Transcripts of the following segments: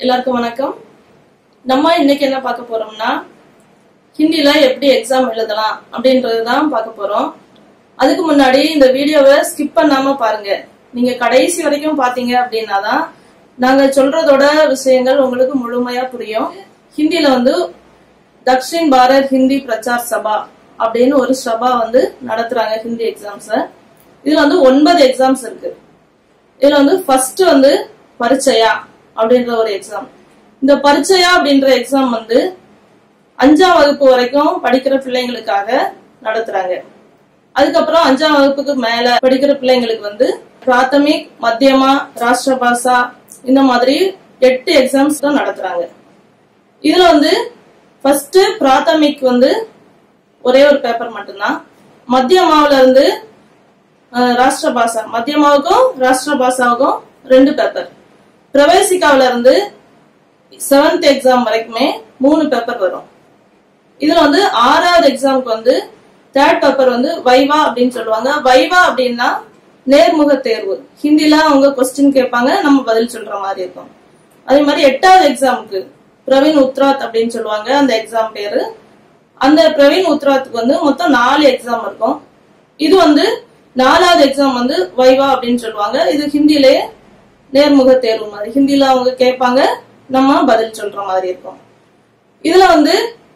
எல்லாருக்கும் வணக்கம் நம்ம இன்னைக்கு என்ன பார்க்க போறோம்னா ஹிந்தில எப்படி எக்ஸாம் எழுதலாம் அப்படின்றது தான் பார்க்க போறோம் அதுக்கு முன்னாடி இந்த வீடியோவை ஸ்கிப் பண்ணாம பாருங்க நீங்க கடைசி வரைக்கும் பாத்தீங்க அப்படின்னா தான் நாங்க சொல்றதோட விஷயங்கள் உங்களுக்கு முழுமையா புரியும் ஹிந்தில வந்து தக்ஷின் பாரத் ஹிந்தி பிரச்சார் சபா அப்படின்னு ஒரு சபா வந்து நடத்துறாங்க ஹிந்தி எக்ஸாம்ஸ இதுல வந்து ஒன்பது எக்ஸாம்ஸ் இருக்கு இதுல வந்து ஃபர்ஸ்ட் வந்து பரிச்சயா அப்படின்ற ஒரு எக்ஸாம் இந்த பரிச்சயா அப்படின்ற எக்ஸாம் வந்து அஞ்சாம் வகுப்பு வரைக்கும் படிக்கிற பிள்ளைங்களுக்காக நடத்துறாங்க அதுக்கப்புறம் அஞ்சாம் வகுப்புக்கு மேல படிக்கிற பிள்ளைங்களுக்கு வந்து பிராத்தமிக் மத்தியமா ராஷ்டிர பாஷா இந்த மாதிரி எட்டு எக்ஸாம்ஸ் தான் நடத்துறாங்க இதுல வந்து ஃபர்ஸ்ட் பிராத்தமிக் வந்து ஒரே ஒரு பேப்பர் மட்டும்தான் மத்தியமாவுல இருந்து அஹ், ராஷ்டிர பாஷா மத்தியமாவுக்கும் ராஷ்டிர பாஷாவுக்கும் ரெண்டு பேப்பர் பிரவேசிகாவில இருந்து செவன்த் எக்ஸாம் வரைக்குமே மூணு பேப்பர் வரும் இதுல வந்து ஆறாவது எக்ஸாமுக்கு வந்து தேர்ட் பேப்பர் வந்து வைவா அப்படின்னு சொல்லுவாங்க வைவா அப்படின்னா நேர்முக தேர்வு ஹிந்தில அவங்க கொஸ்டின் கேட்பாங்க நம்ம பதில் சொல்ற மாதிரி இருக்கும் அதே மாதிரி எட்டாவது எக்ஸாமுக்கு பிரவீன் உத்ராத் அப்படின்னு சொல்லுவாங்க அந்த எக்ஸாம் பேரு அந்த பிரவீன் உத்ராத்துக்கு வந்து மொத்தம் நாலு எக்ஸாம் இருக்கும் இது வந்து நாலாவது எக்ஸாம் வந்து வைவா அப்படின்னு சொல்லுவாங்க இது ஹிந்திலே நேர்முக தேர்வு மாதிரி ஹிந்தில அவங்க கேட்பாங்க நம்ம பதில் சொல்ற மாதிரி இருக்கும் இதுல வந்து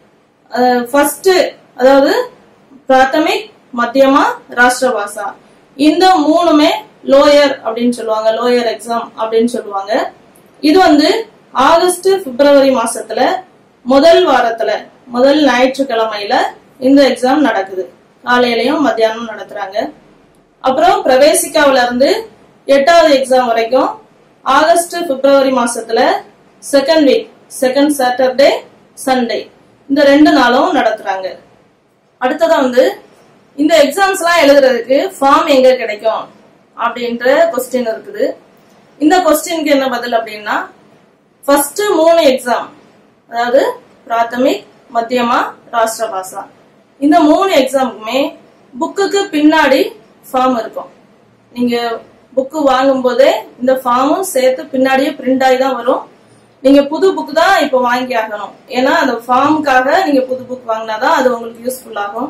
ஃபர்ஸ்ட் அதாவது பிராத்தமிக் மத்தியமா ராஷ்டிர பாஷா இந்த மூணுமே லோயர் அப்படின்னு சொல்லுவாங்க லோயர் எக்ஸாம் அப்படின்னு சொல்லுவாங்க இது வந்து ஆகஸ்ட் பிப்ரவரி மாசத்துல முதல் வாரத்துல முதல் ஞாயிற்றுக்கிழமையில இந்த எக்ஸாம் நடக்குது காலையிலயும் மத்தியானம் நடத்துறாங்க அப்புறம் பிரவேசிக்காவில இருந்து எட்டாவது எக்ஸாம் வரைக்கும் ஆகஸ்ட் பிப்ரவரி மாசத்துல second week second Saturday Sunday இந்த ரெண்டு நாளும் நடத்துறாங்க அடுத்ததா வந்து இந்த எக்ஸாம்ஸ் எல்லாம் எழுதுறதுக்கு ஃபார்ம் எங்க கிடைக்கும் அப்படின்ற கொஸ்டின் இருக்குது இந்த கொஸ்டினுக்கு என்ன பதில் அப்படின்னா ஃபர்ஸ்ட் மூணு எக்ஸாம் அதாவது பிராத்தமிக் மத்தியமா ராஷ்டிர பாஷா இந்த மூணு எக்ஸாமுக்குமே புக்குக்கு பின்னாடி ஃபார்ம் இருக்கும் நீங்க புக்கு வாங்கும் போதே இந்த ஃபார்மும் சேர்த்து பின்னாடியே பிரிண்ட் ஆகி தான் வரும் நீங்க புது புக் தான் இப்போ வாங்கி ஆகணும் ஏன்னா அந்த ஃபார்முக்காக நீங்க புது புக் வாங்கினாதான் அது உங்களுக்கு யூஸ்ஃபுல் ஆகும்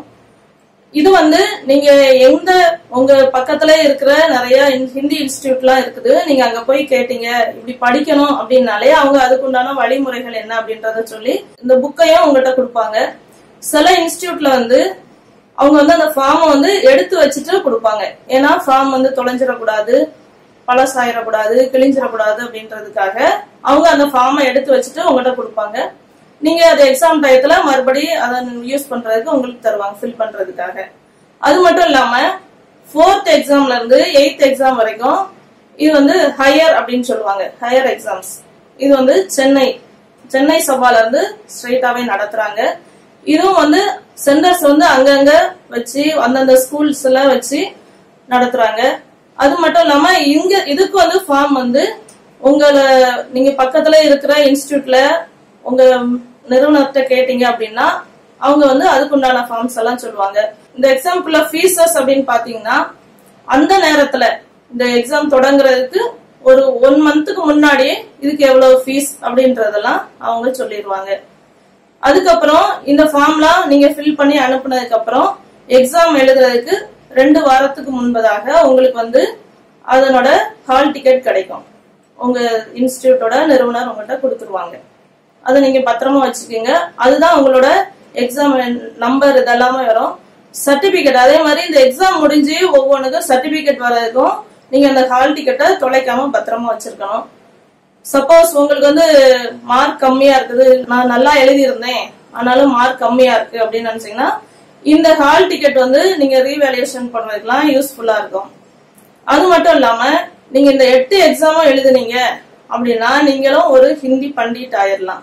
இது வந்து நீங்க எந்த உங்க பக்கத்துல இருக்கிற நிறைய இன்- ஹிந்தி இன்ஸ்டிடியூட்லாம் இருக்குது நீங்க அங்க போய் கேட்டீங்க இப்படி படிக்கணும் அப்படின்னாலே அவங்க அதுக்குண்டான வழிமுறைகள் என்ன அப்படின்றத சொல்லி இந்த புக்கையும் உங்ககிட்ட கொடுப்பாங்க சில இன்ஸ்டிடியூட்ல வந்து அவங்க வந்து அந்த ஃபார்மை வந்து எடுத்து வச்சுட்டு கொடுப்பாங்க ஏன்னா ஃபார்ம் வந்து தொலைஞ்சிடக்கூடாது பழசாயிடக்கூடாது கிழிஞ்சிடக்கூடாது அப்படின்றதுக்காக அவங்க அந்த ஃபார்மை எடுத்து வச்சுட்டு உங்ககிட்ட கொடுப்பாங்க நீங்க அது எக்ஸாம் டயத்துல மறுபடி அதை யூஸ் பண்றதுக்கு உங்களுக்கு தருவாங்க ஃபில் பண்றதுக்காக அது மட்டும் இல்லாம ஃபோர்த் எக்ஸாம்ல இருந்து எயித் எக்ஸாம் வரைக்கும் இது வந்து ஹையர் அப்படின்னு சொல்லுவாங்க ஹையர் எக்ஸாம்ஸ் இது வந்து சென்னை சென்னை சபால இருந்து ஸ்ட்ரெயிட்டாவே நடத்துறாங்க இதுவும் வந்து சென்டர்ஸ் வந்து அங்கங்க வச்சு அந்தந்த ஸ்கூல்ஸ்ல வச்சு நடத்துறாங்க அது மட்டும் இல்லாம இங்க இதுக்கு வந்து ஃபார்ம் வந்து உங்களை நீங்க பக்கத்துல இருக்கிற இன்ஸ்டிடியூட்ல உங்க நிறுவனத்தை கேட்டீங்க அப்படின்னா அவங்க வந்து அதுக்குண்டான ஃபார்ம்ஸ் எல்லாம் சொல்லுவாங்க இந்த எக்ஸாம்பிள்ல ஃபீஸஸ் அப்படின்னு பாத்தீங்கன்னா அந்த நேரத்துல இந்த எக்ஸாம் தொடங்குறதுக்கு ஒரு ஒன் மந்த்துக்கு முன்னாடியே இதுக்கு எவ்வளவு ஃபீஸ் அப்படின்றதெல்லாம் அவங்க சொல்லிடுவாங்க அதுக்கப்புறம் இந்த ஃபார்ம்லாம் நீங்க ஃபில் பண்ணி அனுப்புனதுக்கு அப்புறம் எக்ஸாம் எழுதுறதுக்கு ரெண்டு வாரத்துக்கு முன்பதாக உங்களுக்கு வந்து அதனோட ஹால் டிக்கெட் கிடைக்கும் உங்க இன்ஸ்டிடியூட்டோட நிறுவனர் உங்கள்கிட்ட கொடுத்துருவாங்க அதை நீங்க பத்திரமா வச்சுக்கோங்க அதுதான் உங்களோட எக்ஸாம் நம்பர் இதெல்லாமே வரும் சர்டிபிகேட் அதே மாதிரி இந்த எக்ஸாம் முடிஞ்சு ஒவ்வொன்றுக்கும் சர்டிபிகேட் வர்றதுக்கும் நீங்க அந்த ஹால் டிக்கெட்டை தொலைக்காம பத்திரமா வச்சிருக்கணும் சப்போஸ் உங்களுக்கு வந்து மார்க் கம்மியா இருக்குது நான் நல்லா எழுதியிருந்தேன் ஆனாலும் மார்க் கம்மியா இருக்கு அப்படின்னு நினைச்சீங்கன்னா இந்த ஹால் டிக்கெட் வந்து நீங்க ரீவேல்யூஷன் பண்றதுக்கெல்லாம் யூஸ்ஃபுல்லா இருக்கும் அது மட்டும் இல்லாம நீங்க இந்த எட்டு எக்ஸாமும் எழுதுனீங்க அப்படின்னா நீங்களும் ஒரு ஹிந்தி பண்டிட் ஆயிரலாம்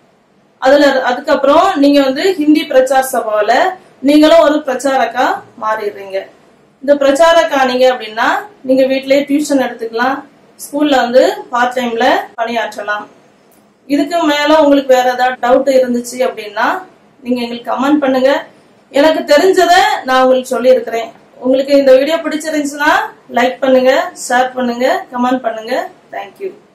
அதுல அதுக்கப்புறம் நீங்க வந்து ஹிந்தி பிரச்சார் சபாவில நீங்களும் ஒரு பிரச்சாரக்கா மாறிடுறீங்க இந்த பிரச்சாரக்கா நீங்க அப்படின்னா நீங்க வீட்லயே டியூஷன் எடுத்துக்கலாம் ஸ்கூல்ல வந்து பார்ட் டைம்ல பணியாற்றலாம் இதுக்கு மேல உங்களுக்கு வேற ஏதாவது டவுட் இருந்துச்சு அப்படின்னா நீங்க எங்களுக்கு கமெண்ட் பண்ணுங்க எனக்கு தெரிஞ்சதை நான் உங்களுக்கு சொல்லி இருக்கிறேன் உங்களுக்கு இந்த வீடியோ பிடிச்சிருந்துச்சுன்னா லைக் பண்ணுங்க ஷேர் பண்ணுங்க கமெண்ட் பண்ணுங்க தேங்க்யூ